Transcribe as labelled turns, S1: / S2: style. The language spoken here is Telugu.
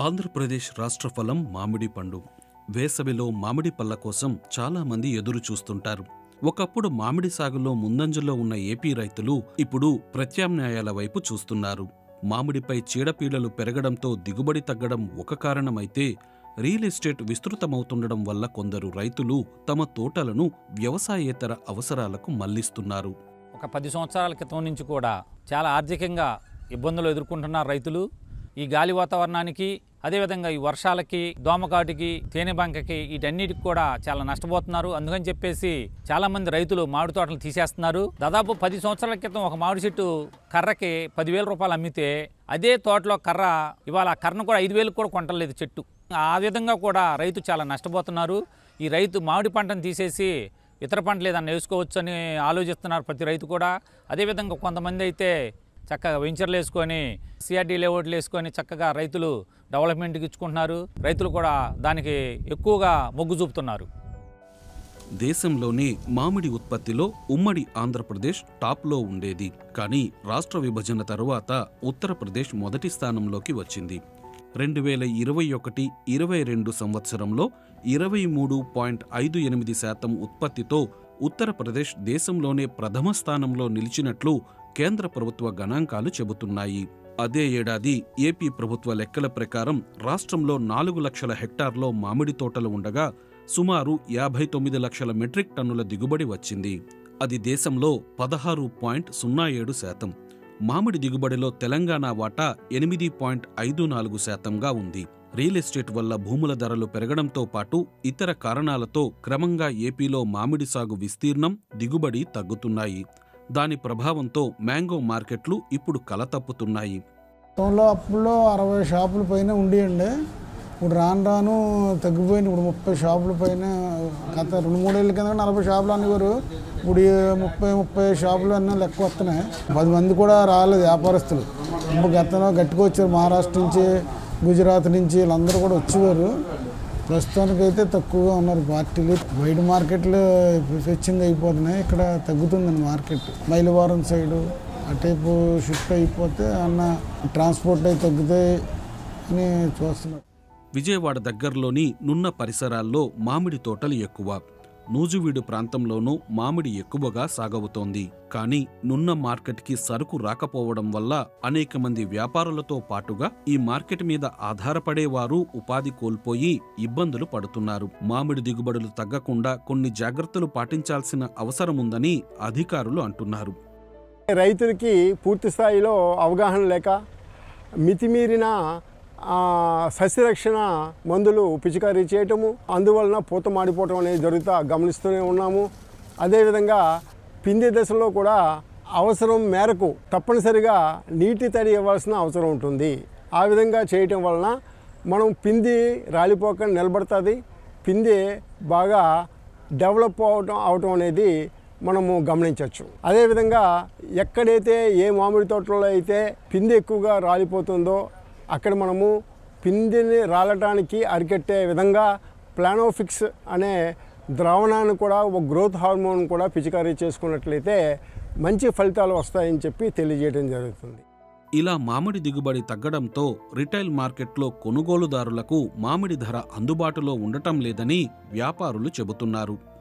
S1: ఆంధ్రప్రదేశ్ రాష్ట్ర ఫలం మామిడి పండు వేసవిలో మామిడి పళ్ళ కోసం చాలా మంది ఎదురు చూస్తుంటారు ఒకప్పుడు మామిడి సాగులో ముందంజలో ఉన్న ఏపీ రైతులు ఇప్పుడు ప్రత్యామ్నాయాల వైపు చూస్తున్నారు మామిడిపై చీడపీడలు పెరగడంతో దిగుబడి తగ్గడం ఒక కారణమైతే రియల్ ఎస్టేట్ విస్తృతమవుతుండడం వల్ల కొందరు రైతులు తమ తోటలను వ్యవసాయేతర అవసరాలకు మళ్లిస్తున్నారు
S2: ఒక పది సంవత్సరాల క్రితం నుంచి కూడా చాలా ఆర్థికంగా ఇబ్బందులు ఎదుర్కొంటున్నారు రైతులు ఈ గాలి వాతావరణానికి అదేవిధంగా ఈ వర్షాలకి దోమకాటుకి తేనె బంకకి వీటన్నిటికి కూడా చాలా నష్టపోతున్నారు అందుకని చెప్పేసి చాలా మంది రైతులు మామిడి తోటలు తీసేస్తున్నారు దాదాపు పది సంవత్సరాల క్రితం ఒక మామిడి చెట్టు కర్రకి పదివేల రూపాయలు అమ్మితే అదే తోటలో కర్ర ఇవాళ ఆ కర్రను కూడా ఐదు వేలకు కూడా కొంటలేదు చెట్టు ఆ విధంగా కూడా రైతు చాలా నష్టపోతున్నారు ఈ రైతు మామిడి పంటను తీసేసి ఇతర పంటలు ఏదన్నా వేసుకోవచ్చు అని ఆలోచిస్తున్నారు ప్రతి రైతు కూడా అదేవిధంగా కొంతమంది అయితే చక్కగా వెంచర్లు వేసుకొని సిఆర్డీ లేఅవుట్లు వేసుకొని చక్కగా రైతులు డెవలప్మెంట్కి ఇచ్చుకుంటున్నారు రైతులు కూడా దానికి ఎక్కువగా మొగ్గు చూపుతున్నారు
S1: దేశంలోనే మామిడి ఉత్పత్తిలో ఉమ్మడి ఆంధ్రప్రదేశ్ టాప్లో ఉండేది కానీ రాష్ట్ర విభజన తరువాత ఉత్తరప్రదేశ్ మొదటి స్థానంలోకి వచ్చింది రెండు వేల ఇరవై ఒకటి ఇరవై రెండు సంవత్సరంలో ఇరవై మూడు పాయింట్ ఐదు ఎనిమిది శాతం ఉత్పత్తితో ఉత్తరప్రదేశ్ దేశంలోనే ప్రథమ స్థానంలో నిలిచినట్లు కేంద్ర ప్రభుత్వ గణాంకాలు చెబుతున్నాయి అదే ఏడాది ఏపీ ప్రభుత్వ లెక్కల ప్రకారం రాష్ట్రంలో నాలుగు లక్షల హెక్టార్లో మామిడి తోటలు ఉండగా సుమారు యాభై తొమ్మిది లక్షల మెట్రిక్ టన్నుల దిగుబడి వచ్చింది అది దేశంలో పదహారు పాయింట్ సున్నా ఏడు శాతం మామిడి దిగుబడిలో తెలంగాణ వాటా ఎనిమిది పాయింట్ ఐదు నాలుగు శాతంగా ఉంది రియల్ ఎస్టేట్ వల్ల భూముల ధరలు పెరగడంతో పాటు ఇతర కారణాలతో క్రమంగా ఏపీలో మామిడి సాగు విస్తీర్ణం దిగుబడి తగ్గుతున్నాయి దాని ప్రభావంతో మ్యాంగో మార్కెట్లు ఇప్పుడు కలతప్పుతున్నాయి
S3: గతంలో అప్పుల్లో అరవై షాపుల పైన ఉండేయండి ఇప్పుడు రాను రాను తగ్గిపోయింది ఇప్పుడు ముప్పై షాపుల పైన గత రెండు మూడేళ్ళ కింద నలభై షాపులు అనేవారు ఇప్పుడు ఈ ముప్పై ముప్పై షాపులు అన్నీ లెక్క వస్తున్నాయి పది మంది కూడా రాలేదు వ్యాపారస్తులు ఇప్పుడు గతంలో గట్టిగా వచ్చారు మహారాష్ట్ర నుంచి గుజరాత్ నుంచి వీళ్ళందరూ కూడా వచ్చేవారు ప్రస్తుతానికైతే తక్కువగా ఉన్నారు పార్టీలు బయట మార్కెట్లు ఫెచ్చింగ్ అయిపోతున్నాయి ఇక్కడ తగ్గుతుందండి మార్కెట్ మైలవరం సైడు అటైపు షిఫ్ట్ అయిపోతే అన్న ట్రాన్స్పోర్ట్ అయి తగ్గుతాయి అని చూస్తున్నారు
S1: విజయవాడ దగ్గరలోని నున్న పరిసరాల్లో మామిడి తోటలు ఎక్కువ నూజువీడు ప్రాంతంలోనూ మామిడి ఎక్కువగా సాగవుతోంది కానీ నున్న మార్కెట్కి సరుకు రాకపోవడం వల్ల అనేక మంది వ్యాపారులతో పాటుగా ఈ మార్కెట్ మీద ఆధారపడేవారు ఉపాధి కోల్పోయి ఇబ్బందులు పడుతున్నారు మామిడి దిగుబడులు తగ్గకుండా కొన్ని జాగ్రత్తలు పాటించాల్సిన అవసరముందని అధికారులు అంటున్నారు
S4: రైతులకి పూర్తి స్థాయిలో అవగాహన లేక మితిమీరిన ఆ, సస్యరక్షణ మందులు పిచికారీ చేయటము అందువలన పూత మాడిపోవటం అనేది జరుగుతా గమనిస్తూనే ఉన్నాము అదేవిధంగా పిండి దశలో కూడా అవసరం మేరకు తప్పనిసరిగా నీటి తడి ఇవ్వాల్సిన అవసరం ఉంటుంది ఆ విధంగా చేయటం వలన మనం పిండి రాలిపోక నిలబడుతుంది పిండి బాగా డెవలప్ అవటం అవటం అనేది మనము గమనించవచ్చు అదేవిధంగా ఎక్కడైతే ఏ మామిడి తోటలో అయితే పిండి ఎక్కువగా రాలిపోతుందో అక్కడ మనము పిండిని రాలటానికి అరికట్టే విధంగా ప్లానోఫిక్స్ అనే ద్రావణాన్ని కూడా ఒక గ్రోత్ హార్మోన్ కూడా పిచికారీ చేసుకున్నట్లయితే మంచి ఫలితాలు వస్తాయని చెప్పి తెలియజేయడం జరుగుతుంది
S1: ఇలా మామిడి దిగుబడి తగ్గడంతో రిటైల్ మార్కెట్లో కొనుగోలుదారులకు మామిడి ధర అందుబాటులో ఉండటం లేదని వ్యాపారులు చెబుతున్నారు